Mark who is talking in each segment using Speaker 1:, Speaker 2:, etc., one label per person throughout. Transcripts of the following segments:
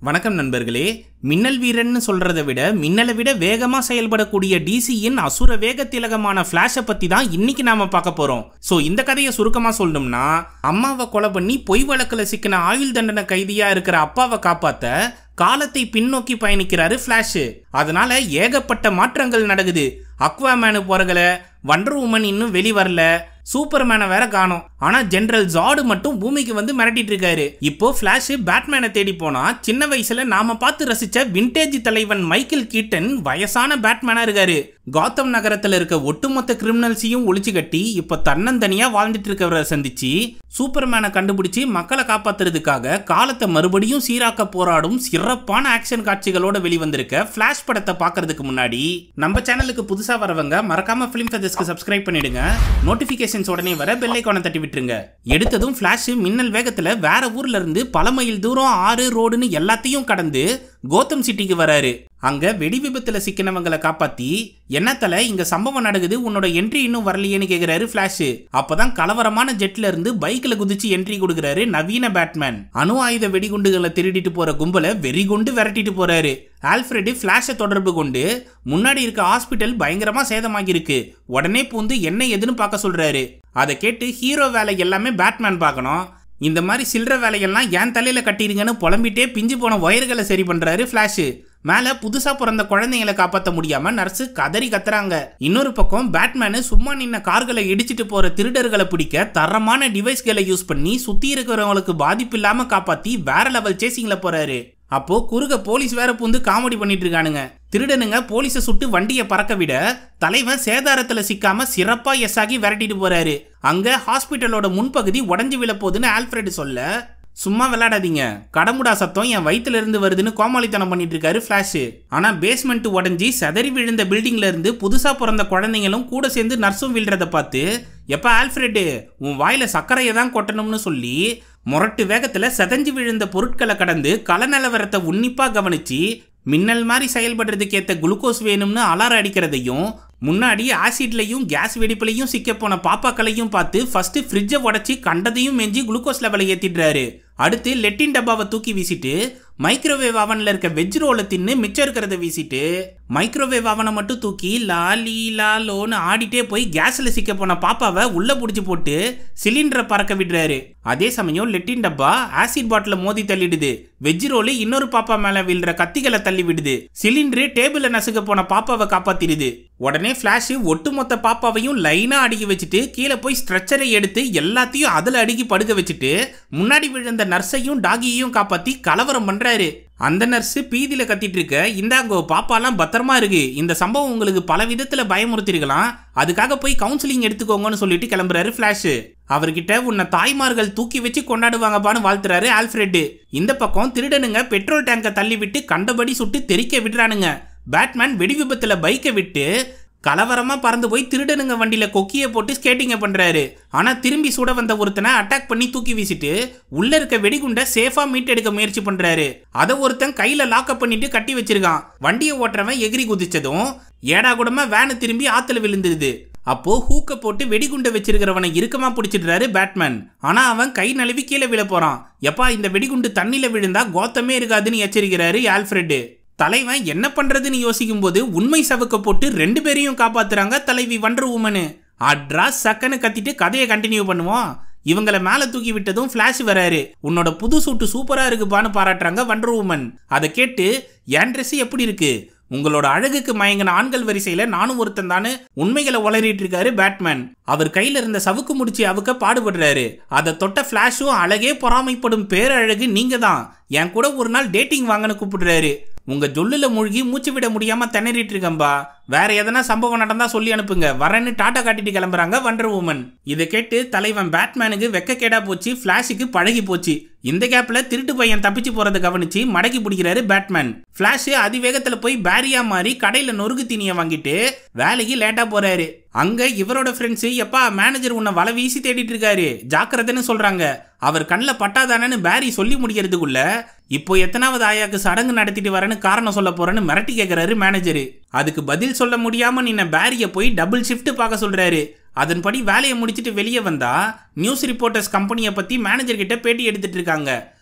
Speaker 1: வணக்கம் நண்பர்களே மின்னல் வீரன்னு சொல்றதை விட மின்னலை விட வேகமா செயல்படக்கூடிய டிசியின் அசுர வேக திலகமான ஃபிளாஷை பத்தி தான் இன்னைக்கு நாம பார்க்க போறோம் சோ இந்த கதையை சுருக்கமா சொல்லணும்னா அம்மாவை கொலை பண்ணி பொய் வழக்குல சிக்கின ஆயுள் தண்டனை கைதியா இருக்கிற அப்பாவை காப்பாத்த காலத்தை பின்னோக்கி பயணிக்கிறாரு ஃபிளாஷ் அதனால ஏகப்பட்ட மாற்றங்கள் நடக்குது அக்வாமேனு போறகல வண்டர் உமன் இன்னும் வெளி வரல சூப்பர்மேனை வேற காணோம் ஆனா ஜெனரல் ஜாடு மட்டும் பூமிக்கு வந்து மிரட்டிட்டு இருக்காரு இப்போ ஃபிளாஷ் பேட்மேனை தேடி போனா சின்ன வயசுல நாம பார்த்து ரசிச்ச விண்டேஜ் தலைவன் மைக்கேல் கீட்டன் வயசான பேட்மேனா இருக்காரு காத்தம் நகரத்துல இருக்க ஒட்டுமொத்த கிரிமினல்ஸையும் ஒழிச்சு கட்டி இப்ப தன்னந்தனியா வாழ்ந்துட்டு இருக்கவரை சந்திச்சு சூப்பர்மேனை கண்டுபிடிச்சு மக்களை காப்பாத்துறதுக்காக காலத்தை மறுபடியும் சீராக்க போராடும் சிறப்பான ஆக்ஷன் காட்சிகளோட வெளிவந்திருக்க ஃபிளாஷ் படத்தை பார்க்கறதுக்கு முன்னாடி நம்ம சேனலுக்கு புதுசா வரவங்க மறக்காம ஃபிலிம் ஃபெதர்ஸ்க்கு சப்ஸ்கிரைப் பண்ணிடுங்க நோட்டிபிகேஷன்ஸ் உடனே வர பெல் ஐக்கானை தட்டி விட்டுருங்க எடுத்ததும் ஃபிளாஷ் மின்னல் வேகத்துல வேற ஊர்ல இருந்து பல மைல் தூரம் ஆறு ரோடுன்னு எல்லாத்தையும் கடந்து கோத்தம் சிட்டிக்கு வராரு அங்க வெடி விபத்துல சிக்கினவங்களை காப்பாத்தி என்னத்தல இங்க சம்பவம் நடக்குது உன்னோட என்ட்ரி இன்னும் வரலையேன்னு கேக்குறாரு ஃபிளாஷ் அப்பதான் கலவரமான ஜெட்ல இருந்து பைக்ல குதிச்சு என்ட்ரி கொடுக்குறாரு நவீன பேட்மேன் அணு ஆயுத வெடிகுண்டுகளை திருடிட்டு போற கும்பலை வெறிகுண்டு விரட்டிட்டு போறாரு ஆல்ஃபிரடு ஃபிளாஷை தொடர்பு கொண்டு முன்னாடி இருக்க ஹாஸ்பிட்டல் பயங்கரமா சேதமாகிருக்கு உடனே பூந்து என்ன ஏதுன்னு பார்க்க சொல்றாரு அதை கேட்டு ஹீரோ வேலை எல்லாமே பேட்மேன் பார்க்கணும் இந்த மாதிரி சில்லற வேலையெல்லாம் ஏன் தலையில கட்டிருங்கன்னு புலம்பிட்டே பிஞ்சு போன ஒயர்களை சரி பண்றாரு ஃபிளாஷ் மேல புதுசா பிறந்த குழந்தைங்களை காப்பாற்ற முடியாம நர்ஸு கதறி கத்துறாங்க இன்னொரு பக்கம் பேட்மேனு சும்மா நின்ன கார்களை இடிச்சிட்டு போற திருடர்களை பிடிக்க தரமான டிவைஸ்களை யூஸ் பண்ணி சுத்தி இருக்கிறவங்களுக்கு பாதிப்பு இல்லாம காப்பாத்தி வேற லெவல் சேசிங்ல போறாரு அப்போ குறுக போலீஸ் வேற பூந்து காமெடி பண்ணிட்டு இருக்கானுங்க திருடனுங்க போலீஸை சுட்டு வண்டியை பறக்க விட தலைவன் சேதாரத்துல சிக்காம சிறப்பா எஸ் ஆகி விரட்டிட்டு போறாரு அங்க ஹாஸ்பிட்டலோட முன்பகுதி உடஞ்சு விழப்போகுதுன்னு ஆல்ஃபிரட் சொல்ல சும்மா விளையாடாதீங்க கடமுடா சத்தம் என் வயித்துல இருந்து வருதுன்னு கோமாளித்தனம் பண்ணிட்டு இருக்காரு ஃபிளாஷ் ஆனா பேஸ்மெண்ட் உடஞ்சி செதறி விழுந்த பில்டிங்ல இருந்து புதுசா பிறந்த குழந்தைங்களும் கூட சேர்ந்து நர்ஸும் விழுறத பார்த்து எப்ப ஆல்ஃபிரடு உன் வாயில சர்க்கரையை தான் கொட்டணும்னு சொல்லி முரட்டு வேகத்துல செதஞ்சு விழுந்த பொருட்களை கடந்து கல நிலவரத்தை உன்னிப்பா கவனிச்சு மின்னல் மாதிரி செயல்படுறதுக்கு ஏத்த குளுக்கோஸ் வேணும்னு அலாரம் அடிக்கிறதையும் முன்னாடி ஆசிட்லையும் கேஸ் வெடிப்புலையும் சிக்க போன பாப்பாக்களையும் பார்த்து ஃபர்ஸ்ட் ஃப்ரிட்ஜை உடச்சி கண்டதையும் மெஞ்சி குளுக்கோஸ் லெவலை ஏத்திடுறாரு அடுத்து லெட்டின் டப்பாவை தூக்கி வீசிட்டு மைக்ரோவேவ் அவனில் இருக்க வெஜ் ரோலை தின்னு மிச்சம் இருக்கிறத வீசிட்டு மைக்ரோவேவ் அவனை மட்டும் தூக்கி லா லீ லா லோன்னு ஆடிட்டே போய் கேஸ்ல சிக்க போன பாப்பாவை உள்ள பிடிச்சி போட்டு சிலிண்டரை பறக்க விடுறாரு அதே சமயம் லெட்டின் டப்பா ஆசிட் பாட்டில மோதி தள்ளிடுது வெஜ் ரோலு இன்னொரு பாப்பா மேல விழுற கத்திகளை தள்ளி விடுது சிலிண்டரு டேபிள்ல நசுக்க போன பாப்பாவை காப்பாத்திடுது உடனே ஃபிளாஷ் ஒட்டுமொத்த பாப்பாவையும் லைனா அடுக்கி வச்சுட்டு கீழே போய் ஸ்ட்ரெச்சரை எடுத்து எல்லாத்தையும் அதுல அடுக்கி படுக்க வச்சுட்டு முன்னாடி விழுந்த நர்ஸையும் டாகியையும் காப்பாத்தி கலவரம் பண்றாரு அந்த நர்ஸ் பீதியில கத்திட்டு இருக்க இந்தாங்கோ பாப்பாலாம் பத்திரமா இருக்கு இந்த சம்பவம் உங்களுக்கு பல விதத்துல பயமுறுத்திருக்கலாம் அதுக்காக போய் கவுன்சிலிங் எடுத்துக்கோங்கன்னு சொல்லிட்டு கிளம்புறாரு ஃபிளாஷ் அவர்கிட்ட உன்னை தாய்மார்கள் தூக்கி வச்சு கொண்டாடுவாங்கப்பான்னு வாழ்த்துறாரு ஆல்ஃபிரெட் இந்த பக்கம் திருடனுங்க பெட்ரோல் டேங்கை தள்ளி விட்டு கண்டபடி சுட்டு தெறிக்க விடுறானுங்க பேட்மேன் வெடி விபத்துல பைக்கை விட்டு கலவரமா பறந்து போய் திருடனுங்க வண்டியில கொக்கிய போட்டு ஸ்கேட்டிங்க பண்றாரு ஆனா திரும்பி சுட வந்த ஒருத்தனை அட்டாக் பண்ணி தூக்கி வீசிட்டு உள்ள இருக்க வெடிகுண்டை சேஃபா மீட் எடுக்க முயற்சி பண்றாரு அதை ஒருத்தன் கையில லாக்அப் பண்ணிட்டு கட்டி வச்சிருக்கான் வண்டியை ஓட்டுறவன் எகிரி குதிச்சதும் ஏடா கூடமா வேனு திரும்பி ஆத்துல விழுந்துருது அப்போ ஹூக்க போட்டு வெடிகுண்டை வச்சிருக்கிறவனை இறுக்கமா பிடிச்சிடுறாரு பேட்மேன் ஆனா அவன் கை நழுவி கீழே விழ போறான் எப்பா இந்த வெடிகுண்டு தண்ணில விழுந்தா கோத்தமே இருக்காதுன்னு எச்சரிக்கிறாரு ஆல்ஃபிரெட் தலைவன் என்ன பண்றதுன்னு யோசிக்கும் போது உண்மை சவுக்க போட்டு ரெண்டு பேரையும் காப்பாத்துறாங்க தலைவி வண்டர் உமனு அட்ரா சக்கன்னு கத்திட்டு கதையை கண்டினியூ பண்ணுவோம் இவங்களை மேல தூக்கி விட்டதும் ஃபிளாஷ் வராரு உன்னோட புது சூட்டு சூப்பரா இருக்குப்பான்னு பாராட்டுறாங்க வண்டர் உமன் அதை கேட்டு என் ட்ரெஸ் எப்படி இருக்கு உங்களோட அழகுக்கு மயங்கின ஆண்கள் வரிசையில நானும் ஒருத்தன் தானே உண்மைகளை உளறிட்டு இருக்காரு பேட்மேன் அவர் கையில இருந்த சவுக்கு முடிச்சு அவுக்க பாடுபடுறாரு அதை தொட்ட ஃபிளாஷும் அழகே பொறாமைப்படும் பேரழகு நீங்க தான் என் கூட ஒரு நாள் டேட்டிங் வாங்கன்னு கூப்பிடுறாரு உங்க ஜொல்லுல மூழ்கி மூச்சு விட முடியாம திணறிட்டு இருக்கம்பா வேற எதனா சம்பவம் நடந்தா சொல்லி அனுப்புங்க வரேன்னு டாட்டா காட்டிட்டு கிளம்புறாங்க வண்டர் உமன் இதை கேட்டு தலைவன் பேட்மேனுக்கு வெக்கக்கேடா போச்சு ஃபிளாஷுக்கு பழகி போச்சு இந்த கேப்ல திருட்டு பையன் தப்பிச்சு போறதை கவனிச்சு மடக்கி பிடிக்கிறாரு பேட்மேன் ஃபிளாஷ் அதிவேகத்துல போய் பேரியா மாறி கடையில நொறுக்கு தீனியை வாங்கிட்டு வேலைக்கு லேட்டா போறாரு அங்க இவரோட ஃப்ரெண்ட்ஸ் எப்பா மேனேஜர் உன்னை வலை வீசி தேடிட்டு இருக்காரு ஜாக்கிரதைன்னு சொல்றாங்க அவர் கண்ணில் பட்டாதானன்னு பேரி சொல்லி முடிக்கிறதுக்குள்ள இப்போ எத்தனாவது ஆயாக்கு சடங்கு நடத்திட்டு வரேன்னு காரணம் சொல்ல போறேன்னு மிரட்டி கேட்கிறாரு மேனேஜர் அதுக்கு பதில் சொல்ல முடியாம நின்ன பேரிய போய் டபுள் ஷிஃப்ட் பார்க்க சொல்றாரு அதன்படி வேலையை முடிச்சிட்டு வெளியே வந்தா நியூஸ் ரிப்போர்ட்டர்ஸ் கம்பெனியை பத்தி மேனேஜர் கிட்ட பேட்டி எடுத்துட்டு இருக்காங்க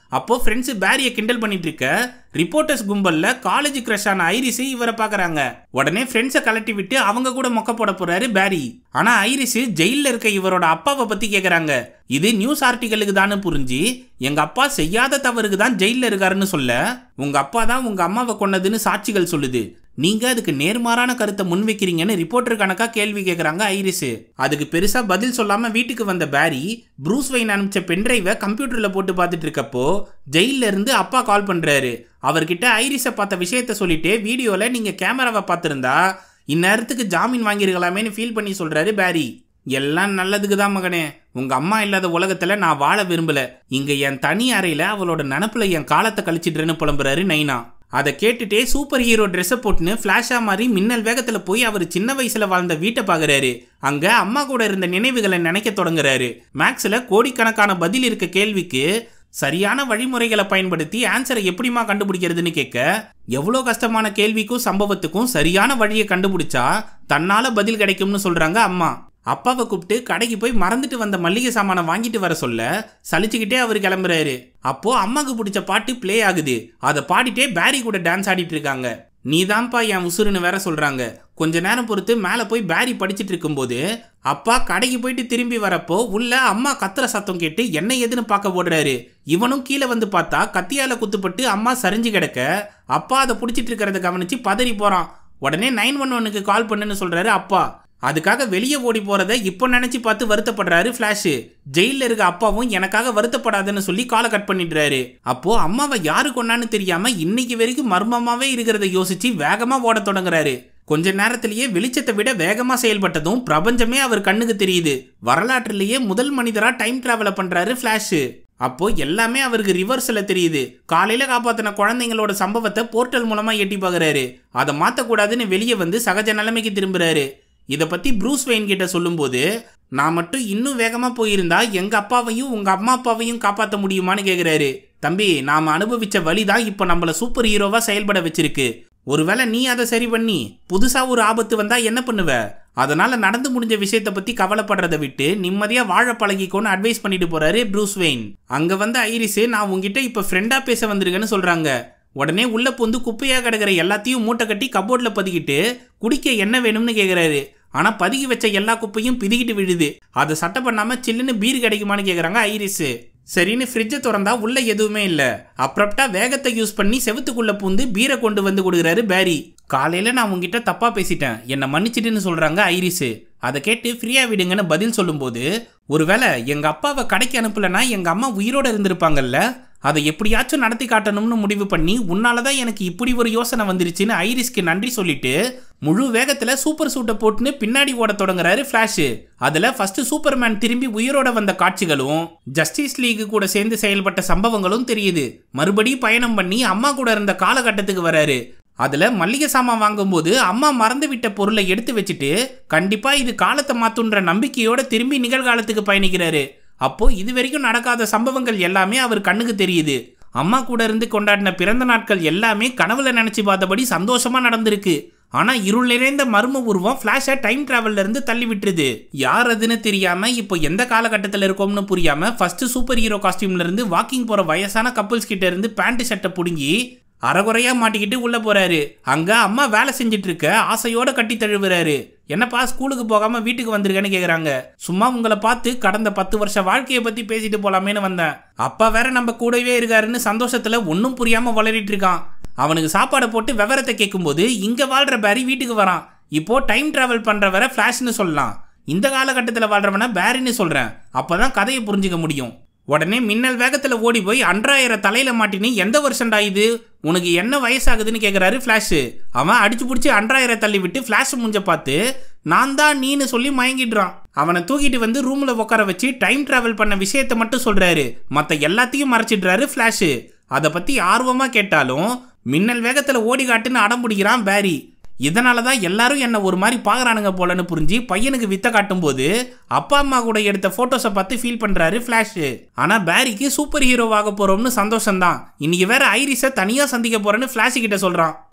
Speaker 1: அப்போ ஃப்ரெண்ட்ஸ் பேரியை கிண்டல் பண்ணிட்டு இருக்க ரிப்போர்ட்டர்ஸ் கும்பல்ல காலேஜ் கிரஷான ஐரிஸ் இவரை பாக்குறாங்க உடனே ஃப்ரெண்ட்ஸை கலட்டி விட்டு அவங்க கூட மொக்க போட போறாரு பேரி ஆனா ஐரிஸ் ஜெயில இருக்க இவரோட அப்பாவை பத்தி கேக்குறாங்க இது நியூஸ் ஆர்டிகலுக்கு தானே புரிஞ்சு எங்க அப்பா செய்யாத தவறுக்கு தான் ஜெயில இருக்காருன்னு சொல்ல உங்க அப்பா தான் உங்க அம்மாவை கொன்னதுன்னு சாட்சிகள் சொல்லுது நீங்க அதுக்கு நேர்மாறான கருத்தை முன்வைக்கிறீங்கன்னு ரிப்போர்ட்டர் கணக்கா கேள்வி கேட்கறாங்க ஐரிஸ் அதுக்கு பெருசா பதில் சொல்லாம வீட்டுக்கு வந்த பேரி ப்ரூஸ் வைன் அனுப்பிச்ச பென்ட்ரைவை கம்ப்யூட்டர்ல போட்டு பார்த்துட்டு இருக்கப்போ ஜெயில இருந்து அப்பா கால் பண்றாரு அவர்கிட்ட ஐரிஸை பார்த்த விஷயத்த சொல்லிட்டு வீடியோல நீங்க கேமராவை பார்த்திருந்தா இந்நேரத்துக்கு ஜாமீன் வாங்கியிருக்கலாமேன்னு ஃபீல் பண்ணி சொல்றாரு பேரி எல்லாம் நல்லதுக்கு தான் மகனே உங்க அம்மா இல்லாத உலகத்துல நான் வாழ விரும்பல இங்க என் தனி அறையில அவளோட நினப்புல என் காலத்தை கழிச்சிடுறேன்னு புலம்புறாரு நைனா அதை கேட்டுட்டே சூப்பர் ஹீரோ ட்ரெஸ்ஸை போட்டுன்னு ஃப்ளாஷா மாதிரி மின்னல் வேகத்தில் போய் அவர் சின்ன வயசுல வாழ்ந்த வீட்டை பார்க்குறாரு அங்க அம்மா கூட இருந்த நினைவுகளை நினைக்க தொடங்குறாரு மேக்ஸில் கோடிக்கணக்கான பதில் இருக்க கேள்விக்கு சரியான வழிமுறைகளை பயன்படுத்தி ஆன்சரை எப்படிமா கண்டுபிடிக்கிறதுன்னு கேட்க எவ்வளோ கஷ்டமான கேள்விக்கும் சம்பவத்துக்கும் சரியான வழியை கண்டுபிடிச்சா தன்னால பதில் கிடைக்கும்னு சொல்றாங்க அம்மா அப்பாவை கூப்பிட்டு கடைக்கு போய் மறந்துட்டு வந்த மல்லிகை சாமானை வாங்கிட்டு வர சொல்ல சலிச்சுக்கிட்டே அவர் கிளம்புறாரு அப்போ அம்மாக்கு பிடிச்ச பாட்டு ப்ளே ஆகுது அதை பாடிட்டே பேரி கூட டான்ஸ் ஆடிட்டு இருக்காங்க நீதான்ப்பா என் உசுருன்னு வேற சொல்றாங்க கொஞ்ச நேரம் பொறுத்து மேலே போய் பேரி படிச்சிட்டு இருக்கும்போது அப்பா கடைக்கு போயிட்டு திரும்பி வரப்போ உள்ள அம்மா கத்துற சத்தம் கேட்டு என்ன எதுன்னு பார்க்க ஓடுறாரு இவனும் கீழே வந்து பார்த்தா கத்தியால குத்துப்பட்டு அம்மா சரிஞ்சு கிடக்க அப்பா அதை பிடிச்சிட்டு இருக்கிறத கவனிச்சு பதறி போறான் உடனே நைன் ஒன் ஒன்னுக்கு கால் பண்ணுன்னு சொல்றாரு அப்பா அதுக்காக வெளியே ஓடி போறத இப்போ நினைச்சு பார்த்து வருத்தப்படுறாரு ஃபிளாஷ் ஜெயில இருக்க அப்பாவும் எனக்காக வருத்தப்படாதுன்னு சொல்லி காலை கட் பண்ணிடுறாரு அப்போ அம்மாவை யாரு கொண்டான்னு தெரியாம இன்னைக்கு வரைக்கும் மர்மமாவே இருக்கிறத யோசிச்சு வேகமா ஓட தொடங்குறாரு கொஞ்ச நேரத்திலேயே வெளிச்சத்தை விட வேகமா செயல்பட்டதும் பிரபஞ்சமே அவர் கண்ணுக்கு தெரியுது வரலாற்றிலேயே முதல் மனிதரா டைம் டிராவல பண்றாரு ஃபிளாஷ் அப்போ எல்லாமே அவருக்கு ரிவர்ஸ்ல தெரியுது காலையில காப்பாத்தின குழந்தைங்களோட சம்பவத்தை போர்ட்டல் மூலமா எட்டி பார்க்கறாரு அதை மாத்தக்கூடாதுன்னு வெளியே வந்து சகஜ நிலைமைக்கு திரும்புறாரு இதை பத்தி ப்ரூஸ் வெயின் கிட்ட சொல்லும்போது நான் மட்டும் இன்னும் வேகமா போயிருந்தா எங்க அப்பாவையும் உங்க அம்மா அப்பாவையும் காப்பாற்ற முடியுமான்னு கேக்குறாரு தம்பி நாம அனுபவிச்ச வழிதான் இப்ப நம்மள சூப்பர் ஹீரோவா செயல்பட வச்சிருக்கு ஒருவேளை நீ அதை சரி பண்ணி புதுசா ஒரு ஆபத்து வந்தா என்ன பண்ணுவ அதனால நடந்து முடிஞ்ச விஷயத்தை பத்தி கவலைப்படுறதை விட்டு நிம்மதியா வாழ பழகிக்கோன்னு அட்வைஸ் பண்ணிட்டு போறாரு ப்ரூஸ் வெயின் அங்க வந்த ஐரிஸ் நான் உங்ககிட்ட இப்ப ஃப்ரெண்டா பேச வந்திருக்கேன்னு சொல்றாங்க உடனே உள்ள பொந்து குப்பையா கிடக்கிற எல்லாத்தையும் மூட்டை கட்டி கபோர்ட்ல பதுக்கிட்டு குடிக்க என்ன வேணும்னு கேக்குறாரு ஆனா பதுக்கி வச்ச எல்லா குப்பையும் பிதுக்கிட்டு விழுது அதை சட்டை பண்ணாம சில்லுன்னு பீர் கிடைக்குமான்னு கேக்குறாங்க ஐரிஸ் சரின்னு ஃப்ரிட்ஜை திறந்தா உள்ள எதுவுமே இல்ல அப்ரப்டா வேகத்தை யூஸ் பண்ணி செவுத்துக்குள்ள பூந்து பீரை கொண்டு வந்து கொடுக்குறாரு பேரி காலையில நான் உங்ககிட்ட தப்பா பேசிட்டேன் என்னை மன்னிச்சிட்டுன்னு சொல்றாங்க ஐரிஸ் அதை கேட்டு ஃப்ரீயா விடுங்கன்னு பதில் சொல்லும்போது ஒருவேளை எங்க அப்பாவை கடைக்கு அனுப்பலனா எங்க அம்மா உயிரோட இருந்திருப்பாங்கல்ல அதை எப்படியாச்சும் நடத்தி காட்டணும்னு முடிவு பண்ணி உன்னால தான் எனக்கு இப்படி ஒரு யோசனை வந்துருச்சுன்னு ஐரிஸ்க்கு நன்றி சொல்லிட்டு முழு வேகத்துல சூப்பர் சூட்டை போட்டுன்னு பின்னாடி ஓட தொடங்குறாரு ஃபிளாஷ் அதுல ஃபர்ஸ்ட் சூப்பர்மேன் திரும்பி உயிரோட வந்த காட்சிகளும் ஜஸ்டிஸ் லீக் கூட சேர்ந்து செயல்பட்ட சம்பவங்களும் தெரியுது மறுபடியும் பயணம் பண்ணி அம்மா கூட இருந்த காலகட்டத்துக்கு வராரு அதுல மல்லிகை சாமான் வாங்கும்போது அம்மா மறந்து விட்ட பொருளை எடுத்து வச்சுட்டு கண்டிப்பா இது காலத்தை மாத்துன்ற நம்பிக்கையோட திரும்பி நிகழ்காலத்துக்கு பயணிக்கிறாரு அப்போ இது வரைக்கும் நடக்காத சம்பவங்கள் எல்லாமே அவர் கண்ணுக்கு தெரியுது அம்மா கூட இருந்து கொண்டாடின பிறந்த நாட்கள் எல்லாமே கனவுல நினைச்சு பார்த்தபடி சந்தோஷமா நடந்திருக்கு ஆனா இருள் நிறைந்த மர்ம உருவம் ஃபிளாஷை டைம் டிராவல்ல இருந்து தள்ளி விட்டுருது யார் அதுன்னு தெரியாம இப்போ எந்த காலகட்டத்தில் இருக்கோம்னு புரியாம ஃபர்ஸ்ட் சூப்பர் ஹீரோ காஸ்டியூம்ல இருந்து வாக்கிங் போற வயசான கப்புள்ஸ் கிட்ட இருந்து பேண்ட் ஷர்ட்டை புடுங்கி அறகுறையா மாட்டிக்கிட்டு உள்ள போறாரு அங்க அம்மா வேலை செஞ்சுட்டு இருக்க ஆசையோட கட்டி தழுவுறாரு என்னப்பா ஸ்கூலுக்கு போகாம வீட்டுக்கு வந்திருக்கேன்னு கேக்குறாங்க சும்மா உங்களை பார்த்து கடந்த பத்து வருஷ வாழ்க்கையை பத்தி பேசிட்டு போலாமேன்னு வந்தேன் அப்பா வேற நம்ம கூடவே இருக்காருன்னு சந்தோஷத்துல ஒன்றும் புரியாம வளரிட்டு இருக்கான் அவனுக்கு சாப்பாடை போட்டு விவரத்தை கேட்கும்போது இங்க வாழ்ற பேரி வீட்டுக்கு வரான் இப்போ டைம் டிராவல் பண்றவரை ஃபிளாஷ்னு சொல்லலாம் இந்த காலகட்டத்தில் வாழ்றவனை பேரின்னு சொல்றேன் அப்பதான் கதையை புரிஞ்சுக்க முடியும் உடனே மின்னல் வேகத்துல ஓடி போய் அன்றாயிரம் தலையில மாட்டினு எந்த வருஷம்டா இது உனக்கு என்ன வயசாகுதுன்னு கேக்குறாரு ஃபிளாஷ் அவன் அடிச்சு பிடிச்சி அன்றாயிரம் தள்ளி விட்டு ஃபிளாஷ் முஞ்ச பார்த்து நான் தான் நீன்னு சொல்லி மயங்கிடுறான் அவனை தூக்கிட்டு வந்து ரூம்ல உட்கார வச்சு டைம் டிராவல் பண்ண விஷயத்த மட்டும் சொல்றாரு மத்த எல்லாத்தையும் மறைச்சிடுறாரு ஃபிளாஷ் அதை பத்தி ஆர்வமா கேட்டாலும் மின்னல் வேகத்துல ஓடி காட்டுன்னு அடம் பிடிக்கிறான் பேரி இதனால தான் எல்லாரும் என்ன ஒரு மாதிரி பார்க்குறானுங்க போலன்னு புரிஞ்சு பையனுக்கு வித்த காட்டும்போது அப்பா அம்மா கூட எடுத்த ஃபோட்டோஸை பார்த்து ஃபீல் பண்ணுறாரு ஃப்ளாஷ் ஆனால் பேரிக்கு சூப்பர் ஹீரோவாக போகிறோம்னு சந்தோஷம்தான் இன்னைக்கு வேற ஐரிஸை தனியாக சந்திக்க போகிறேன்னு ஃப்ளாஷ் கிட்ட சொல்கிறான்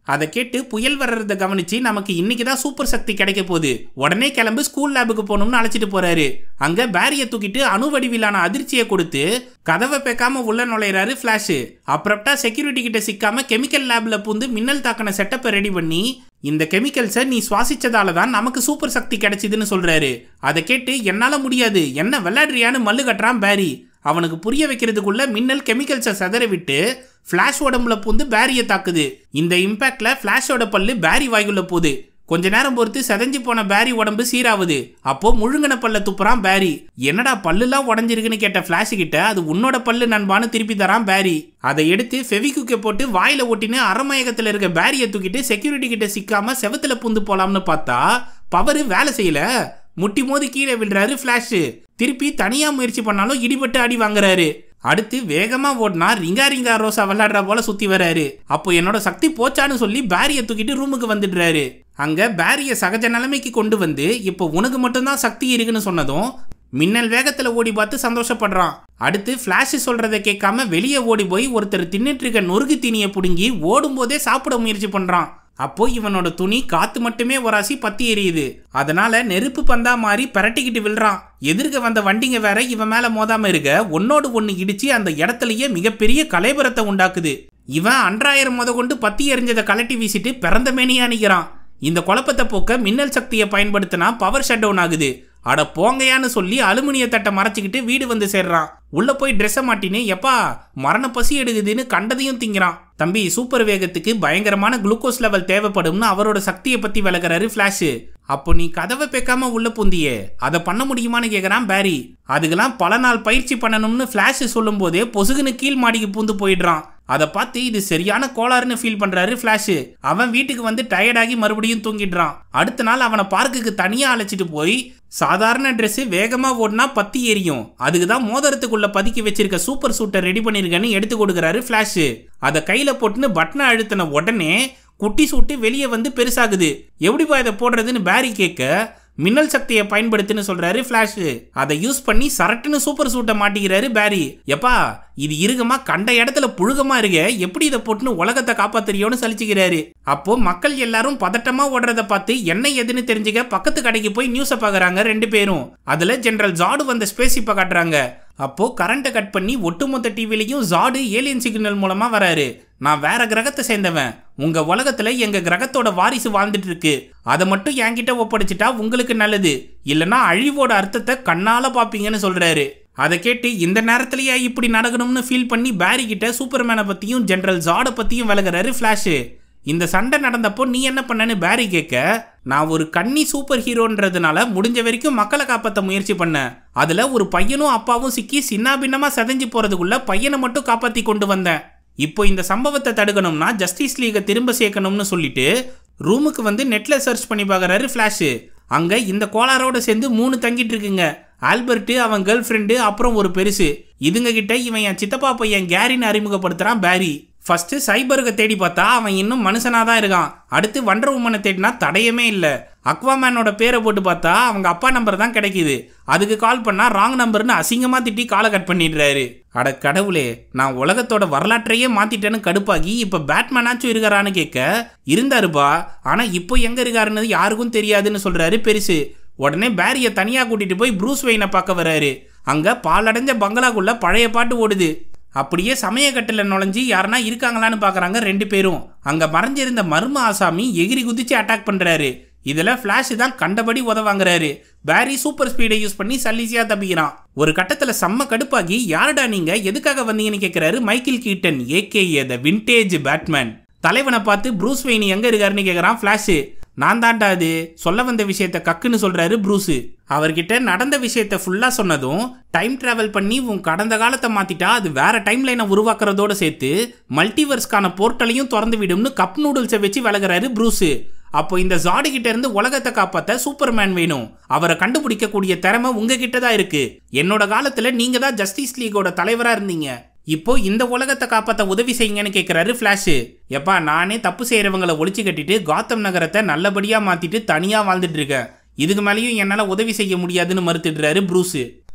Speaker 1: அதை கேட்டு புயல் வர்றத கவனிச்சு நமக்கு இன்னைக்கு தான் சூப்பர் சக்தி கிடைக்க போகுது உடனே கிளம்பு ஸ்கூல் லேபுக்கு போகணும்னு அழைச்சிட்டு போறாரு அங்க பேரிய தூக்கிட்டு அணு வடிவிலான அதிர்ச்சியை கொடுத்து கதவை பேக்காம உள்ள நுழையிறாரு ஃபிளாஷ் அப்புறம்டா செக்யூரிட்டி கிட்ட சிக்காம கெமிக்கல் லேப்ல பூந்து மின்னல் தாக்கின செட்டப்பை ரெடி பண்ணி இந்த கெமிக்கல்ஸை நீ சுவாசிச்சதால தான் நமக்கு சூப்பர் சக்தி கிடைச்சிதுன்னு சொல்றாரு அதை கேட்டு என்னால முடியாது என்ன விளையாடுறியான்னு மல்லு கட்டுறான் பேரி அவனுக்கு புரிய வைக்கிறதுக்குள்ள மின்னல் கெமிக்கல்ஸை செதற விட்டு ஃப்ளாஷ் உடம்புல பூந்து பேரியை தாக்குது இந்த இம்பாக்ட்ல ஃப்ளாஷோட பல்லு பேரி வாய்க்குள்ள போகுது கொஞ்ச நேரம் பொறுத்து செதஞ்சு போன பேரி உடம்பு சீராவுது அப்போ முழுங்கின பல்ல துப்புறான் பேரி என்னடா பல்லுலாம் உடஞ்சிருக்குன்னு கேட்ட ஃபிளாஷ் கிட்ட அது உன்னோட பல்லு நண்பான்னு திருப்பி தரான் பேரி அதை எடுத்து ஃபெவிகுக்கை போட்டு வாயில ஒட்டின்னு அறமயகத்தில் இருக்க பேரியை தூக்கிட்டு செக்யூரிட்டி கிட்ட சிக்காம செவத்துல புந்து போலாம்னு பார்த்தா பவர் வேலை செய்யல முட்டி மோதி கீழே விழுறாரு ஃபிளாஷ் திருப்பி தனியா முயற்சி பண்ணாலும் இடிபட்டு அடி வாங்குறாரு அடுத்து வேகமா ஓடினா ரிங்கா ரிங்கா ரோசா விளையாடுற போல சுத்தி வராரு அப்போ என்னோட சக்தி போச்சான்னு சொல்லி பேரிய தூக்கிட்டு ரூமுக்கு வந்துடுறாரு அங்க பேரிய சகஜ நிலைமைக்கு கொண்டு வந்து இப்போ உனக்கு மட்டும்தான் சக்தி இருக்குன்னு சொன்னதும் மின்னல் வேகத்துல ஓடி பார்த்து சந்தோஷப்படுறான் அடுத்து ஃபிளாஷ் சொல்றதை கேட்காம வெளியே ஓடி போய் ஒருத்தர் தின்னுட்டு இருக்க நொறுக்கு தீனியை பிடுங்கி ஓடும்போதே சாப்பிட முயற்சி பண்றான் அப்போ இவனோட துணி காத்து மட்டுமே ஒராசி பத்தி எரியுது அதனால நெருப்பு பந்தா மாறி பரட்டிக்கிட்டு விழுறான் எதிர்க்க வந்த வண்டிங்க வேற இவன் மேல மோதாம இருக்க ஒன்னோடு ஒன்னு இடிச்சு அந்த இடத்துலயே மிகப்பெரிய கலைபரத்தை உண்டாக்குது இவன் அன்றாயிரம் முத கொண்டு பத்தி எரிஞ்சதை கலட்டி வீசிட்டு பிறந்த மேனியா நிக்கிறான் இந்த குழப்பத்தை போக்க மின்னல் சக்தியை பயன்படுத்தினா பவர் ஷட் டவுன் ஆகுது அட போங்கையான்னு சொல்லி அலுமினிய தட்டை மறைச்சிக்கிட்டு வீடு வந்து சேர்றான் உள்ள போய் ட்ரெஸ்ஸை மாட்டின்னு எப்பா மரண பசி எடுக்குதுன்னு கண்டதையும் திங்கிறான் தம்பி சூப்பர் வேகத்துக்கு பயங்கரமான குளுக்கோஸ் லெவல் தேவைப்படும்னு அவரோட சக்தியை பத்தி விளக்குறாரு ஃபிளாஷ் அப்போ நீ கதவை பேக்காம உள்ள பூந்தியே அதை பண்ண முடியுமான்னு கேக்குறான் பேரி அதுக்கெல்லாம் பல நாள் பயிற்சி பண்ணணும்னு ஃபிளாஷ் சொல்லும் போதே பொசுகுன்னு கீழ் மாடிக்கு பூந்து போயிடுறான் அதை பார்த்து இது சரியான கோளாறுன்னு ஃபீல் பண்றாரு ஃபிளாஷ் அவன் வீட்டுக்கு வந்து டயர்டாகி மறுபடியும் தூங்கிடுறான் அடுத்த நாள் அவனை பார்க்குக்கு தனியா அழைச்சிட்டு போய் சாதாரண Dress வேகமா ஓடினா பத்தி எரியும் அதுக்கு தான் மோதிரத்துக்குள்ள பதுக்கி வச்சிருக்க சூப்பர் சூட்டை ரெடி பண்ணிருக்கேன்னு எடுத்து கொடுக்குறாரு ஃபிளாஷ் அதை கையில போட்டுன்னு பட்டனை அழுத்தின உடனே குட்டி சூட்டு வெளியே வந்து பெருசாகுது எப்படிப்பா இதை போடுறதுன்னு பேரி கேட்க மின்னல் சக்தியை பயன்படுத்துன்னு சொல்றாரு ஃபிளாஷ் அதை யூஸ் பண்ணி சரட்டுன்னு சூப்பர் சூட்டை மாட்டிக்கிறாரு பேரி எப்பா இது இருகமா கண்ட இடத்துல புழுகமா இருக்க எப்படி இதை போட்டுன்னு உலகத்தை காப்பாத்துறியோன்னு சலிச்சுக்கிறாரு அப்போ மக்கள் எல்லாரும் பதட்டமா ஓடுறத பார்த்து என்ன எதுன்னு தெரிஞ்சுக்க பக்கத்து கடைக்கு போய் நியூஸை பார்க்கறாங்க ரெண்டு பேரும் அதுல ஜெனரல் ஜாடு வந்த ஸ்பேஸ் இப்ப காட்டுறாங்க அப்போ கரண்ட்டை கட் பண்ணி ஒட்டுமொத்த டிவிலையும் ஜாடு ஏலியன் சிக்னல் மூலமா வராரு நான் வேற கிரகத்தை சேர்ந்தவன் உங்க உலகத்துல எங்க கிரகத்தோட வாரிசு வாழ்ந்துட்டு இருக்கு அதை மட்டும் என்கிட்ட ஒப்படைச்சிட்டா உங்களுக்கு நல்லது இல்லனா அழிவோட அர்த்தத்தை கண்ணால பாப்பீங்கன்னு சொல்றாரு அதை கேட்டு இந்த நேரத்திலேயே இப்படி நடக்கணும்னு ஃபீல் பண்ணி பேரி கிட்ட சூப்பர்மேனை பத்தியும் ஜெனரல் ஜாட பத்தியும் விலகுறாரு ஃபிளாஷ் இந்த சண்டை நடந்தப்போ நீ என்ன பண்ணன்னு பேரி கேட்க நான் ஒரு கன்னி சூப்பர் ஹீரோன்றதுனால முடிஞ்ச வரைக்கும் மக்களை காப்பாற்ற முயற்சி பண்ணேன் அதுல ஒரு பையனும் அப்பாவும் சிக்கி சின்ன பின்னமா செதஞ்சு போறதுக்குள்ள பையனை மட்டும் காப்பாத்தி கொண்டு வந்தேன் இப்போ இந்த சம்பவத்தை தடுக்கணும்னா ஜஸ்டிஸ் லீகை திரும்ப சேர்க்கணும்னு சொல்லிட்டு ரூமுக்கு வந்து நெட்ல சர்ச் பண்ணி பார்க்கறாரு ஃபிளாஷ் அங்க இந்த கோளாரோட சேர்ந்து மூணு தங்கிட்டு இருக்குங்க ஆல்பர்ட் அவன் கேர்ள் ஃப்ரெண்டு அப்புறம் ஒரு பெருசு இதுங்க கிட்ட இவன் என் சித்தப்பா பையன் கேரின்னு அறிமுகப்படுத்துறான் பேரி ஃபர்ஸ்ட் சைபருக்கு தேடி பார்த்தா அவன் இன்னும் மனுஷனா தான் இருக்கான் அடுத்து வண்டர் உமனை தேடினா தடையமே இல்லை அக்வாமேனோட பேரை போட்டு பார்த்தா அவங்க அப்பா நம்பர் தான் கிடைக்குது அதுக்கு கால் பண்ணா ராங் நம்பர்னு அசிங்கமா திட்டி காலை கட் பண்ணிடுறாரு அட கடவுளே நான் உலகத்தோட வரலாற்றையே மாத்திட்டேன்னு கடுப்பாகி இப்ப பேட்மேனாச்சும் இருக்காரான்னு கேட்க இருந்தாருப்பா ஆனா இப்போ எங்க இருக்காருன்னு யாருக்கும் தெரியாதுன்னு சொல்றாரு பெருசு உடனே பேரிய தனியா கூட்டிட்டு போய் ப்ரூஸ் வெயினை பார்க்க வராரு அங்க பாலடைஞ்ச பங்களாக்குள்ள பழைய பாட்டு ஓடுது அப்படியே சமயக்கட்டில் நுழைஞ்சு யாருன்னா இருக்காங்களான்னு பார்க்கறாங்க ரெண்டு பேரும் அங்க மறைஞ்சிருந்த மர்ம ஆசாமி எகிரி குதிச்சு அட்டாக் பண்றாரு இதுல ஃபிளாஷ் தான் கண்டபடி உதவாங்குறாரு பேரி சூப்பர் ஸ்பீடை யூஸ் பண்ணி சல்லீசியா தப்பிக்கிறான் ஒரு கட்டத்துல செம்ம கடுப்பாகி யாருடா நீங்க எதுக்காக வந்தீங்கன்னு கேட்கிறாரு Michael Keaton AKA the vintage Batman தலைவனை பார்த்து ப்ரூஸ் வெயினி எங்க இருக்காருன்னு கேட்கறான் ஃபிளாஷ் நான் தான்டா அது சொல்ல வந்த விஷயத்த கக்குன்னு சொல்றாரு ப்ரூஸ் அவர்கிட்ட நடந்த விஷயத்த ஃபுல்லா சொன்னதும் டைம் டிராவல் பண்ணி உன் கடந்த காலத்தை மாத்திட்டா அது வேற டைம் லைனை உருவாக்குறதோட சேர்த்து மல்டிவர்ஸ்க்கான போர்ட்டலையும் திறந்து விடும்னு கப் நூடுல்ஸை வச்சு விலகுறாரு ப்ரூஸ் அப்போ இந்த ஜாடு கிட்ட இருந்து உலகத்தை காப்பாத்த சூப்பர்மேன் வேணும் அவரை கண்டுபிடிக்கக்கூடிய திறமை உங்ககிட்ட தான் இருக்கு என்னோட காலத்துல நீங்க தான் ஜஸ்டிஸ் லீகோட தலைவரா இருந்தீங்க இப்போ இந்த உலகத்தை காப்பாத்த உதவி செய்யுங்கன்னு கேட்கிறாரு ஃபிளாஷ் எப்பா நானே தப்பு செய்யறவங்களை ஒழிச்சு கட்டிட்டு காத்தம் நகரத்தை நல்லபடியா மாத்திட்டு தனியா வாழ்ந்துட்டு இருக்கேன் இதுக்கு மேலேயும் என்னால உதவி செய்ய முடியாதுன்னு மறுத்துடுறாரு ப்ரூஸ்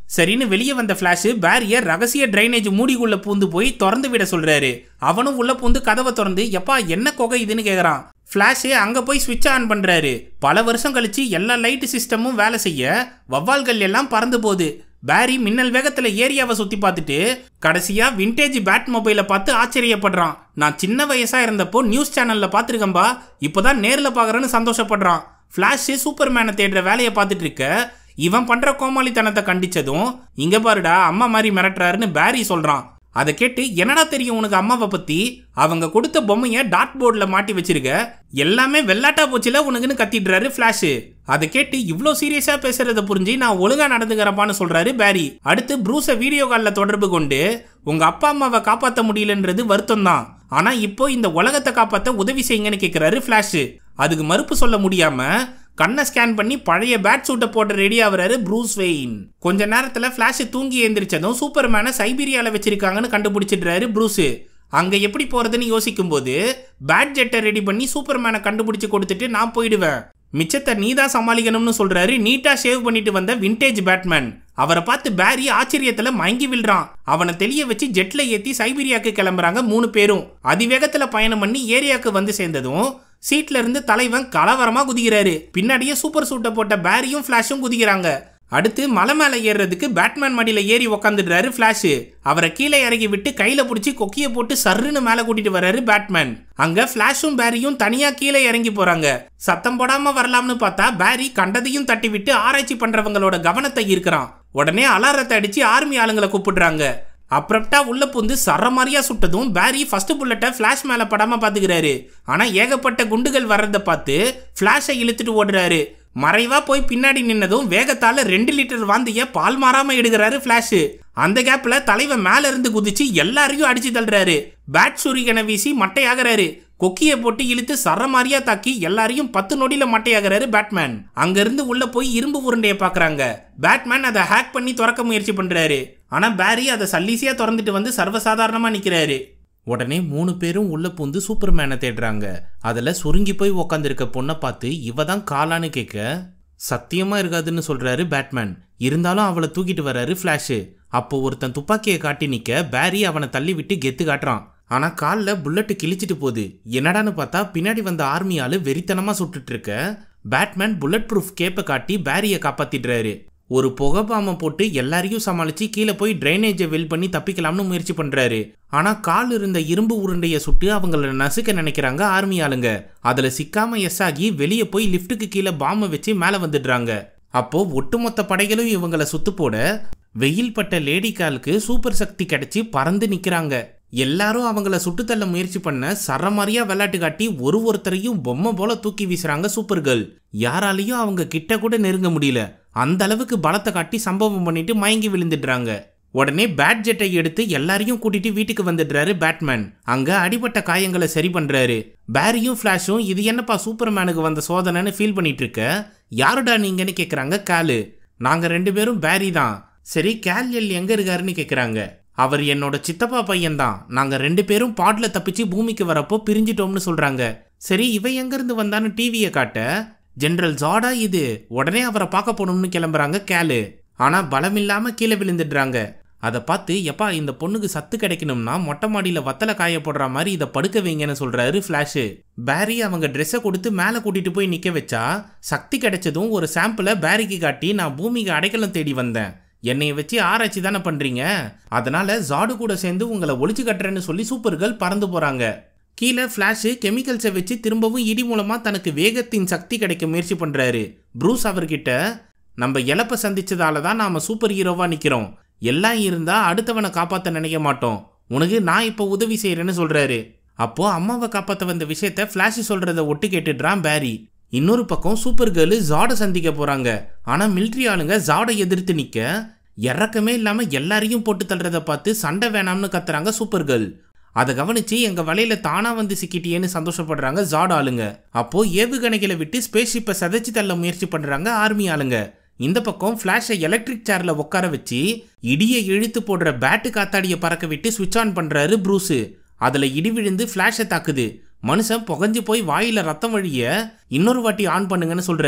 Speaker 1: சரின்னு வெளியே வந்த ஃபிளாஷ் பேரிய ரகசிய டிரைனேஜ் மூடிக்குள்ள பூந்து போய் திறந்து விட சொல்றாரு அவனும் உள்ள பூந்து கதவை திறந்து எப்பா என்ன கொகை இதுன்னு கேக்குறான் ஃபிளாஷ் அங்க போய் ஸ்விட்ச் ஆன் பண்றாரு பல வருஷம் கழிச்சு எல்லா லைட் சிஸ்டமும் வேலை செய்ய வவ்வால்கள் எல்லாம் பறந்து போகுது பேரி மின்னல் வேகத்துல ஏரியாவை சுத்தி பார்த்துட்டு கடைசியா விண்டேஜ் பேட் மொபைலை பார்த்து ஆச்சரியப்படுறான் நான் சின்ன வயசா இருந்தப்போ நியூஸ் சேனல்ல பார்த்துருக்கேன்பா இப்போதான் நேர்ல பார்க்கறேன்னு சந்தோஷப்படுறான் ஃபிளாஷ் சூப்பர்மேனை தேடுற வேலையை பார்த்துட்டு இருக்க இவன் பண்ற கோமாளித்தனத்தை கண்டிச்சதும் இங்க பாருடா அம்மா மாதிரி மிரட்டுறாருன்னு பேரி சொல்றான் அதை கேட்டு என்னடா தெரியும் உனக்கு அம்மாவை பத்தி அவங்க கொடுத்த பொம்மைய டாட் போர்டில் மாட்டி வச்சிருக்க எல்லாமே வெள்ளாட்டா போச்சுல உனக்குன்னு கத்திடுறாரு ஃபிளாஷ் அதை கேட்டு இவ்வளோ சீரியஸா பேசுறத புரிஞ்சு நான் ஒழுங்கா நடந்துக்கிறப்பான்னு சொல்றாரு பேரி அடுத்து ப்ரூஸை வீடியோ காலில் தொடர்பு கொண்டு உங்க அப்பா அம்மாவை காப்பாற்ற முடியலன்றது வருத்தம் தான் ஆனா இப்போ இந்த உலகத்தை காப்பாற்ற உதவி செய்யுங்கன்னு கேட்கிறாரு ஃபிளாஷ் அதுக்கு மறுப்பு சொல்ல முடியாம கண்ணை ஸ்கேன் பண்ணி பழைய பேட் சூட்டை போட்டு ரெடி ஆகுறாரு ப்ரூஸ் வெயின் கொஞ்ச நேரத்துல ஃபிளாஷ் தூங்கி எந்திரிச்சதும் சூப்பர்மேனை சைபீரியால வச்சிருக்காங்கன்னு கண்டுபிடிச்சிடுறாரு ப்ரூஸ் அங்க எப்படி போறதுன்னு யோசிக்கும் போது பேட் ஜெட்டை ரெடி பண்ணி சூப்பர்மேனை கண்டுபிடிச்சு கொடுத்துட்டு நான் போயிடுவேன் மிச்சத்தை நீ தான் சமாளிக்கணும்னு சொல்றாரு நீட்டா ஷேவ் பண்ணிட்டு வந்த விண்டேஜ் பேட்மேன் அவரை பார்த்து பேரி ஆச்சரியத்துல மயங்கி விழுறான் அவனை தெளிய வச்சு ஜெட்ல ஏத்தி சைபீரியாக்கு கிளம்புறாங்க மூணு பேரும் அதிவேகத்துல பயணம் பண்ணி ஏரியாக்கு வந்து சேர்ந்ததும் சீட்ல இருந்து தலைவன் கலவரமா குதிக்கிறாரு பின்னாடியே சூப்பர் சூட்டை போட்ட பேரியும் ஃபிளாஷும் குதிக்கிறாங்க அடுத்து மலை மேலே ஏறுறதுக்கு பேட்மேன் மடியில ஏறி உக்காந்துடுறாரு ஃபிளாஷ் அவரை கீழே இறங்கி விட்டு கையில பிடிச்சி கொக்கிய போட்டு சர்ருன்னு மேலே கூட்டிட்டு வர்றாரு பேட்மேன் அங்க ஃபிளாஷும் பேரியும் தனியா கீழே இறங்கி போறாங்க சத்தம் போடாம வரலாம்னு பார்த்தா பேரி கண்டதையும் தட்டி விட்டு ஆராய்ச்சி பண்றவங்களோட கவனத்தை ஈர்க்கிறான் உடனே அலாரத்தை அடிச்சு ஆர்மி ஆளுங்களை கூப்பிடுறாங்க அப்ரப்டா உள்ள புந்து சரமாரியா சுட்டதும் பேரி ஃபர்ஸ்ட் புல்லட்டை ஃபிளாஷ் மேல படாம பாத்துக்கிறாரு ஆனா ஏகப்பட்ட குண்டுகள் வர்றதை பார்த்து ஃபிளாஷை இழுத்துட்டு ஓடுறாரு மறைவா போய் பின்னாடி நின்னதும் வேகத்தால ரெண்டு லிட்டர் வாந்திய பால் மாறாம எடுக்கிறாரு ஃபிளாஷ் அந்த கேப்ல தலைவன் மேல இருந்து குதிச்சு எல்லாரையும் அடிச்சு தள்ளுறாரு பேட் சூரியனை வீசி மட்டையாகிறாரு கொக்கியை போட்டு இழுத்து சரமாரியா தாக்கி எல்லாரையும் பத்து நொடியில மட்டையாகிறாரு பேட்மேன் அங்கிருந்து உள்ள போய் இரும்பு உருண்டைய பாக்குறாங்க பேட்மேன் அதை ஹேக் பண்ணி திறக்க முயற்சி பண்றாரு ஆனா பேரி அதை சல்லீசியா திறந்துட்டு வந்து சர்வசாதாரணமா நிக்கிறாரு உடனே மூணு பேரும் உள்ள பூந்து சூப்பர்மேனை தேடுறாங்க அதுல சுருங்கி போய் உக்காந்துருக்க பொண்ணை பார்த்து இவ தான் காலான்னு கேட்க சத்தியமா இருக்காதுன்னு சொல்றாரு பேட்மேன் இருந்தாலும் அவளை தூக்கிட்டு வர்றாரு ஃபிளாஷ் அப்போ ஒருத்தன் துப்பாக்கியை காட்டி நிக்க பேரி அவனை தள்ளி விட்டு கெத்து காட்டுறான் ஆனா காலில் புல்லட்டு கிழிச்சிட்டு போகுது என்னடான்னு பார்த்தா பின்னாடி வந்த ஆர்மி ஆளு வெறித்தனமா சுட்டுட்டு இருக்க பேட்மேன் புல்லட் ப்ரூஃப் கேப்பை காட்டி பேரியை காப்பாத்திடுறாரு ஒரு புகை பாம்பை போட்டு எல்லாரையும் சமாளிச்சு கீழே போய் ட்ரைனேஜை வெல் பண்ணி தப்பிக்கலாம்னு முயற்சி பண்றாரு ஆனா கால் இருந்த இரும்பு உருண்டைய சுட்டு அவங்கள நசுக்க நினைக்கிறாங்க ஆர்மி ஆளுங்க அதுல சிக்காம எஸ் ஆகி வெளியே போய் லிஃப்ட்டுக்கு கீழே பாம்பை வச்சு மேலே வந்துடுறாங்க அப்போ ஒட்டுமொத்த படைகளும் இவங்கள சுத்து போட வெயில் பட்ட லேடி காலுக்கு சூப்பர் சக்தி கிடைச்சி பறந்து நிக்கிறாங்க எல்லாரும் அவங்கள சுட்டுத்தள்ள முயற்சி பண்ண சரமாரியா விளையாட்டு காட்டி ஒரு ஒருத்தரையும் பொம்மை போல தூக்கி வீசுறாங்க சூப்பர் கேர்ள் யாராலையும் அவங்க கிட்ட கூட நெருங்க முடியல அந்த அளவுக்கு பலத்தை காட்டி சம்பவம் பண்ணிட்டு மயங்கி விழுந்துடுறாங்க உடனே பேட் ஜெட்டை எடுத்து எல்லாரையும் கூட்டிட்டு வீட்டுக்கு வந்துடுறாரு பேட்மேன் அங்க அடிபட்ட காயங்களை சரி பண்றாரு பேரியும் ஃபிளாஷும் இது என்னப்பா சூப்பர்மேனுக்கு வந்த சோதனைன்னு ஃபீல் பண்ணிட்டு இருக்க யாருடா நீங்கன்னு கேக்குறாங்க காலு நாங்க ரெண்டு பேரும் பேரி தான் சரி கேல்யல் எங்க இருக்காருன்னு கேக்குறாங்க அவர் என்னோட சித்தப்பா பையன்தான் நாங்க ரெண்டு பேரும் பாட்ல தப்பிச்சு பூமிக்கு வரப்போ பிரிஞ்சிட்டோம்னு சொல்றாங்க சரி இவ எங்க இருந்து வந்தான்னு டிவியை காட்ட ஜெனரல் ஜாடா இது உடனே அவரை பார்க்க போகணும்னு கிளம்புறாங்க கேலு ஆனா பலம் இல்லாம கீழே விழுந்துடுறாங்க அதை பார்த்து எப்பா இந்த பொண்ணுக்கு சத்து கிடைக்கணும்னா மொட்டை மாடியில் வத்தலை காய போடுற மாதிரி இதை படுக்க வைங்கன்னு சொல்றாரு ஃப்ளாஷு பேரி அவங்க ட்ரெஸ்ஸை கொடுத்து மேலே கூட்டிட்டு போய் நிற்க வச்சா சக்தி கிடைச்சதும் ஒரு சாம்பிளை பேரிக்கு காட்டி நான் பூமிக்கு அடைக்கலம் தேடி வந்தேன் என்னைய வச்சு ஆராய்ச்சி தானே பண்றீங்க அதனால ஜாடு கூட சேர்ந்து உங்களை ஒழிச்சு கட்டுறேன்னு சொல்லி சூப்பர்கள் பறந்து போறாங்க கீழே ஃப்ளாஷு கெமிக்கல்ஸை வச்சு திரும்பவும் இடி மூலமா தனக்கு வேகத்தின் சக்தி கிடைக்க முயற்சி பண்றாரு ப்ரூஸ் அவர்கிட்ட நம்ம இழப்பை சந்திச்சதால தான் நாம சூப்பர் ஹீரோவா நிக்கிறோம் எல்லாம் இருந்தா அடுத்தவனை காப்பாத்த நினைக்க மாட்டோம் உனக்கு நான் இப்போ உதவி செய்யறேன்னு சொல்றாரு அப்போ அம்மாவை காப்பாத்த வந்த விஷயத்த ஃப்ளாஷ் சொல்றத ஒட்டு கேட்டுடுறான் பேரி இன்னொரு பக்கம் சூப்பர் கேர்ளு ஜாடை சந்திக்க போறாங்க ஆனா மிலிட்ரி ஆளுங்க ஜாடை எதிர்த்து நிக்க இறக்கமே இல்லாம எல்லாரையும் போட்டு தள்ளுறத பார்த்து சண்டை வேணாம்னு கத்துறாங்க சூப்பர் கேர்ள் அதை கவனிச்சு எங்க வலையில தானா வந்து சிக்கிட்டியேன்னு சந்தோஷப்படுறாங்க ஜாட் ஆளுங்க அப்போ ஏவுகணைகளை விட்டு ஸ்பேஸ் ஷிப்பை சதைச்சு தள்ள முயற்சி பண்றாங்க ஆர்மி ஆளுங்க இந்த பக்கம் ஃபிளாஷை எலக்ட்ரிக் சேர்ல உட்கார வச்சு இடியை இழுத்து போடுற பேட்டு காத்தாடியை பறக்க விட்டு சுவிட்ச் ஆன் பண்றாரு ப்ரூஸு அதுல இடி விழுந்து ஃபிளாஷை தாக்குது மனுஷன் புகஞ்சு போய் வாயில ரத்தம் வழிய இன்னொரு வாட்டி ஆன் பண்ணுங்கன்னு சொல்றாரு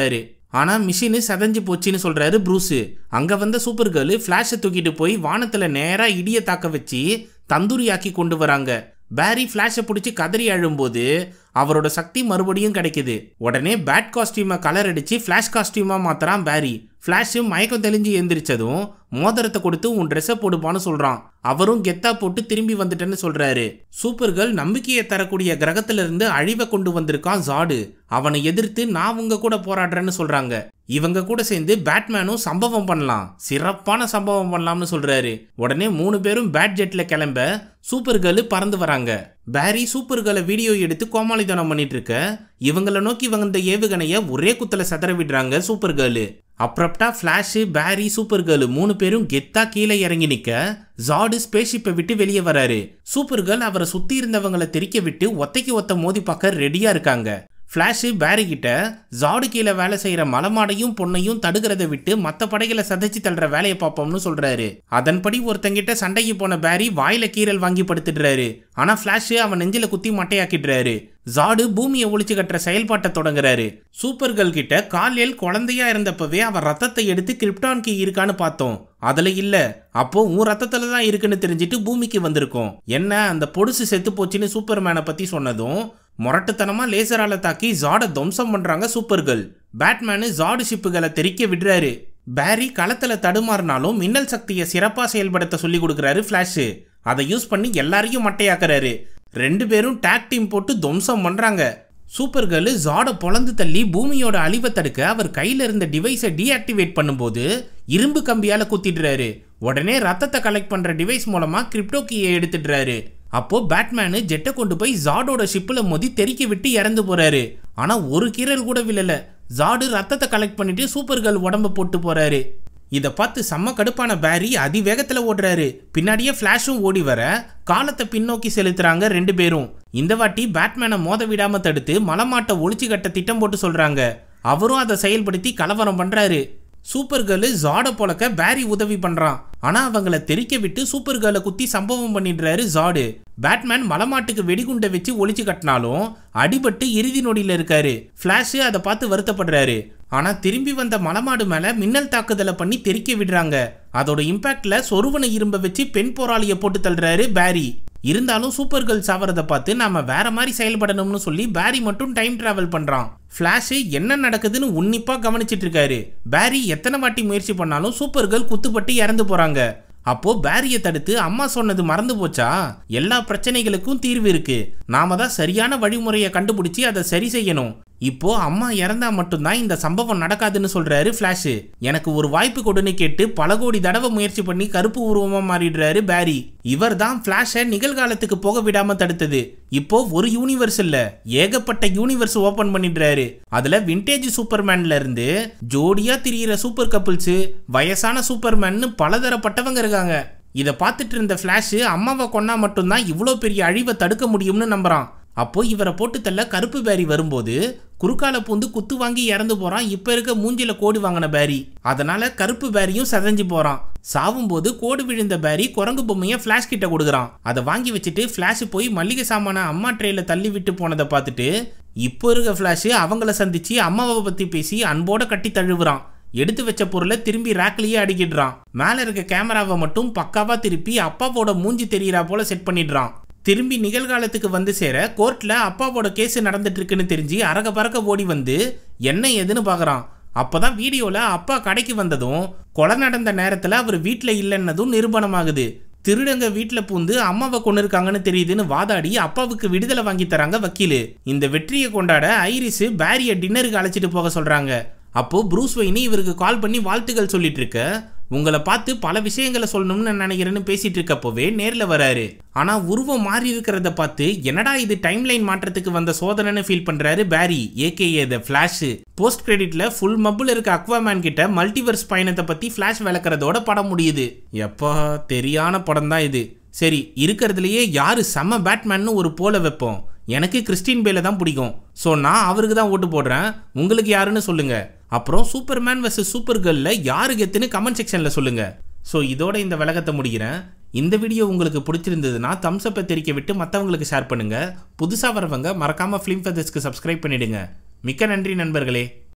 Speaker 1: ஆனா மிஷினு செதஞ்சு போச்சுன்னு சொல்றாரு ப்ரூஸு அங்க வந்த சூப்பர் கேர்ளு ஃபிளாஷை தூக்கிட்டு போய் வானத்துல நேரா இடிய தாக்க வச்சு தந்தூரியாக்கி கொண்டு வராங்க பேரி ஃப்ளாஷை பிடிச்சி கதறி அழும்போது அவரோட சக்தி மறுபடியும் கிடைக்குது உடனே பேட் காஸ்டியூமை கலர் அடிச்சு ஃப்ளாஷ் காஸ்டியூமா மாத்துறான் பேரி ஃப்ளாஷு மயக்கம் தெளிஞ்சு எந்திரிச்சதும் மோதிரத்தை கொடுத்து உன் ட்ரெஸ்ஸை போடுப்பான்னு சொல்றான் அவரும் கெத்தா போட்டு திரும்பி வந்துட்டேன்னு சொல்றாரு சூப்பர் கேர்ள் நம்பிக்கையை தரக்கூடிய கிரகத்துல இருந்து அழிவை கொண்டு வந்திருக்கான் ஜாடு அவனை எதிர்த்து நான் உங்க கூட போராடுறேன்னு சொல்றாங்க இவங்க கூட சேர்ந்து பேட்மேனும் சம்பவம் பண்ணலாம் சிறப்பான சம்பவம் பண்ணலாம்னு சொல்றாரு உடனே மூணு பேரும் பேட் ஜெட்ல கிளம்ப சூப்பர் கேர்ள் பறந்து வராங்க பேரி சூப்பர் கேர்ளை வீடியோ எடுத்து கோமாளித்தனம் பண்ணிட்டு இருக்க இவங்கள நோக்கி வந்த ஏவுகணைய ஒரே குத்துல சதற விடுறாங்க சூப்பர் கேர்ளு அப்ரப்டா ஃப்ளாஷு பேரி சூப்பர் கேர்ளு மூணு பேரும் கெத்தா கீழே இறங்கி நிக்க ஜாடு ஸ்பேஸ்ஷிப்பை விட்டு வெளியே வராரு சூப்பர் கேர்ள் அவரை சுத்தி இருந்தவங்களை தெரிக்க விட்டு ஒத்தைக்கு ஒத்த மோதி பார்க்க ரெடியா இருக்காங்க ஃப்ளாஷு பேரி கிட்ட ஜாடு கீழே வேலை செய்யற மலமாடையும் பொண்ணையும் தடுக்கிறத விட்டு மற்ற படைகளை சதைச்சு தள்ளுற வேலையை பார்ப்போம்னு சொல்றாரு அதன்படி ஒருத்தங்கிட்ட சண்டைக்கு போன பேரி வாயில கீரல் வாங்கி படுத்துடுறாரு ஆனா ஃப்ளாஷு அவன் நெஞ்சில குத்தி மட்டையாக்கிடுறாரு ஜாடு பூமியை ஒழிச்சு கட்டுற செயல்பாட்டை தொடங்குறாரு சூப்பர் கேர்ள் கிட்ட காலியல் குழந்தையா இருந்தப்பவே அவன் ரத்தத்தை எடுத்து கிரிப்டான் கீ இருக்கான்னு பார்த்தோம் அதுல இல்ல அப்போ உன் ரத்தத்துல தான் இருக்குன்னு தெரிஞ்சுட்டு பூமிக்கு வந்திருக்கோம் என்ன அந்த பொடுசு செத்து போச்சுன்னு சூப்பர்மேனை பத்தி சொன்னதும் முரட்டுத்தனமா லேசரால தாக்கி ஜாட துவம்சம் பண்றாங்க சூப்பர் கேர்ள் பேட்மேனு ஜாடு ஷிப்புகளை தெரிக்க விடுறாரு பேரி களத்துல தடுமாறினாலும் மின்னல் சக்தியை சிறப்பா செயல்படுத்த சொல்லி கொடுக்குறாரு ஃபிளாஷு அதை யூஸ் பண்ணி எல்லாரையும் மட்டையாக்குறாரு ரெண்டு பேரும் டேக் டீம் போட்டு துவம்சம் பண்றாங்க சூப்பர் கேர்ள் ஜாட பொளந்து தள்ளி பூமியோட அழிவை தடுக்க அவர் கையில இருந்த டிவைஸை டீஆக்டிவேட் பண்ணும்போது இரும்பு கம்பியால குத்திடுறாரு உடனே ரத்தத்தை கலெக்ட் பண்ற டிவைஸ் மூலமா கிரிப்டோ கீயை எடுத்துடுறாரு அப்போ பேட்மேனு ஜெட்டை கொண்டு போய் ஜாடோட ஷிப்பில் மோதி தெறிக்க விட்டு இறந்து போறாரு ஆனா ஒரு கீரல் கூட விழல ஜாடு ரத்தத்தை கலெக்ட் பண்ணிட்டு சூப்பர் கேர்ள் உடம்ப போட்டு போறாரு இதை பார்த்து செம்ம கடுப்பான பேரி அதிவேகத்தில் ஓடுறாரு பின்னாடியே ஃப்ளாஷும் ஓடி வர காலத்தை பின்னோக்கி செலுத்துறாங்க ரெண்டு பேரும் இந்த வாட்டி பேட்மேனை மோத விடாம தடுத்து மலமாட்டை ஒளிச்சு கட்ட திட்டம் போட்டு சொல்றாங்க அவரும் அதை செயல்படுத்தி கலவரம் பண்றாரு சூப்பர் கேர்ளு ஜாட பொழக்க பேரி உதவி பண்றான் ஆனா அவங்கள தெரிக்க விட்டு சூப்பர் கேர்ளை குத்தி சம்பவம் பண்ணிடுறாரு ஜாடு பேட்மேன் மலமாட்டுக்கு வெடிகுண்டை வச்சு ஒளிச்சு கட்டினாலும் அடிபட்டு இறுதி நொடியில இருக்காரு ஃபிளாஷ் அதை பார்த்து வருத்தப்படுறாரு ஆனா திரும்பி வந்த மலமாடு மேல மின்னல் தாக்குதலை பண்ணி தெரிக்க விடுறாங்க அதோட இம்பாக்ட்ல சொருவன இரும்ப வச்சு பெண் போராளியை போட்டு தள்ளுறாரு பேரி இருந்தாலும் சூப்பர் கேர்ள் சாவறதை பார்த்து நாம வேற மாதிரி செயல்படணும்னு சொல்லி பேரி மட்டும் டைம் டிராவல் பண்றான் ஃபிளாஷ் என்ன நடக்குதுன்னு உன்னிப்பா கவனிச்சிட்டு இருக்காரு பேரி எத்தனை வாட்டி முயற்சி பண்ணாலும் சூப்பர் கேர்ள் குத்துப்பட்டு இறந்து போறாங்க அப்போ பேரியை தடுத்து அம்மா சொன்னது மறந்து போச்சா எல்லா பிரச்சனைகளுக்கும் தீர்வு இருக்கு நாம தான் சரியான வழிமுறையை கண்டுபிடிச்சி அதை சரி செய்யணும் இப்போ அம்மா இறந்தா மட்டும்தான் இந்த சம்பவம் நடக்காதுன்னு சொல்றாரு ஃபிளாஷ் எனக்கு ஒரு வாய்ப்பு கொடுன்னு கேட்டு பல கோடி தடவை முயற்சி பண்ணி கருப்பு உருவமா மாறிடுறாரு பேரி இவர் தான் ஃபிளாஷை நிகழ்காலத்துக்கு போக விடாம தடுத்தது இப்போ ஒரு யூனிவர்ஸ் இல்ல ஏகப்பட்ட யூனிவர்ஸ் ஓபன் பண்ணிடுறாரு அதுல விண்டேஜ் சூப்பர்மேன்ல இருந்து ஜோடியா திரியிற சூப்பர் கப்பிள்ஸ் வயசான சூப்பர்மேன்னு பலதரப்பட்டவங்க இருக்காங்க இதை பார்த்துட்டு இருந்த ஃபிளாஷ் அம்மாவை கொன்னா மட்டும்தான் இவ்வளோ பெரிய அழிவை தடுக்க முடியும்னு நம்புறான் அப்போ இவரை போட்டு தள்ள கருப்பு பேரி வரும்போது குறுக்கால பூந்து குத்து வாங்கி இறந்து போறான் இப்ப இருக்க மூஞ்சில கோடு வாங்கின பேரி அதனால கருப்பு பேரியும் செதஞ்சு போறான் சாவும்போது கோடு விழுந்த பேரி குரங்கு பொம்மையை ஃபிளாஷ் கிட்ட கொடுக்குறான் அதை வாங்கி வச்சுட்டு ஃபிளாஷ் போய் மல்லிகை சாமான அம்மா ட்ரேல தள்ளி விட்டு போனதை பார்த்துட்டு இப்போ இருக்க ஃபிளாஷ் அவங்கள சந்திச்சு அம்மாவை பத்தி பேசி அன்போட கட்டி தழுவுறான் எடுத்து வச்ச பொருளை திரும்பி ரேக்லயே அடிக்கிடுறான் மேல இருக்க கேமராவை மட்டும் பக்காவா திருப்பி அப்பாவோட மூஞ்சி தெரியறா போல செட் பண்ணிடுறான் திரும்பி நிகழ்காலத்துக்கு வந்து சேர கோர்ட்ல அப்பாவோட கேஸ் நடந்துட்டு இருக்குன்னு தெரிஞ்சு அரக பறக்க ஓடி வந்து என்ன ஏதுன்னு பார்க்கறான் அப்பதான் வீடியோல அப்பா கடைக்கு வந்ததும் கொலை நடந்த நேரத்துல அவர் வீட்டில் இல்லைன்னதும் நிரூபணமாகுது திருடங்க வீட்டில் பூந்து அம்மாவை கொண்டு இருக்காங்கன்னு தெரியுதுன்னு வாதாடி அப்பாவுக்கு விடுதலை வாங்கி தராங்க வக்கீலு இந்த வெற்றியை கொண்டாட ஐரிஸ் பேரிய டின்னருக்கு அழைச்சிட்டு போக சொல்றாங்க அப்போ ப்ரூஸ் வெயினி இவருக்கு கால் பண்ணி வாழ்த்துக்கள் சொல்லிட்டு இருக்க உங்களை பார்த்து பல விஷயங்களை சொல்லணும்னு நான் நினைக்கிறேன்னு பேசிட்டு இருக்கப்போவே நேர்ல வராரு ஆனா உருவம் மாறி இருக்கிறத பார்த்து என்னடா இது டைம் லைன் மாற்றத்துக்கு வந்த சோதனைன்னு ஃபீல் பண்றாரு Barry AKA the Flash post கிரெடிட்ல ஃபுல் மப்புல இருக்க அக்வாமேன் கிட்ட மல்டிவர்ஸ் பயணத்தை பத்தி ஃபிளாஷ் விளக்குறதோட படம் முடியுது எப்பா தெரியான படம் தான் இது சரி இருக்கிறதுலயே யாரு செம்ம பேட்மேன்னு ஒரு போல வைப்போம் எனக்கு கிறிஸ்டின் பேல தான் பிடிக்கும் ஸோ நான் அவருக்கு தான் ஓட்டு போடுறேன் உங்களுக்கு யாருன்னு சொல்லுங்க அப்புறம் சூப்பர்மேன் vs சூப்பர் கேர்ளில் யாரு கெத்துன்னு கமெண்ட் செக்ஷனில் சொல்லுங்க ஸோ இதோட இந்த விளக்கத்தை முடிக்கிறேன் இந்த வீடியோ உங்களுக்கு பிடிச்சிருந்ததுன்னா தம்ஸ் அப்பை தெரிக்க விட்டு மற்றவங்களுக்கு ஷேர் பண்ணுங்க புதுசாக வரவங்க மறக்காம ஃபிலிம் ஃபெதர்ஸ்க்கு சப்ஸ்கிரைப் பண்ணிடுங்க மிக்க நன்றி நண்பர்களே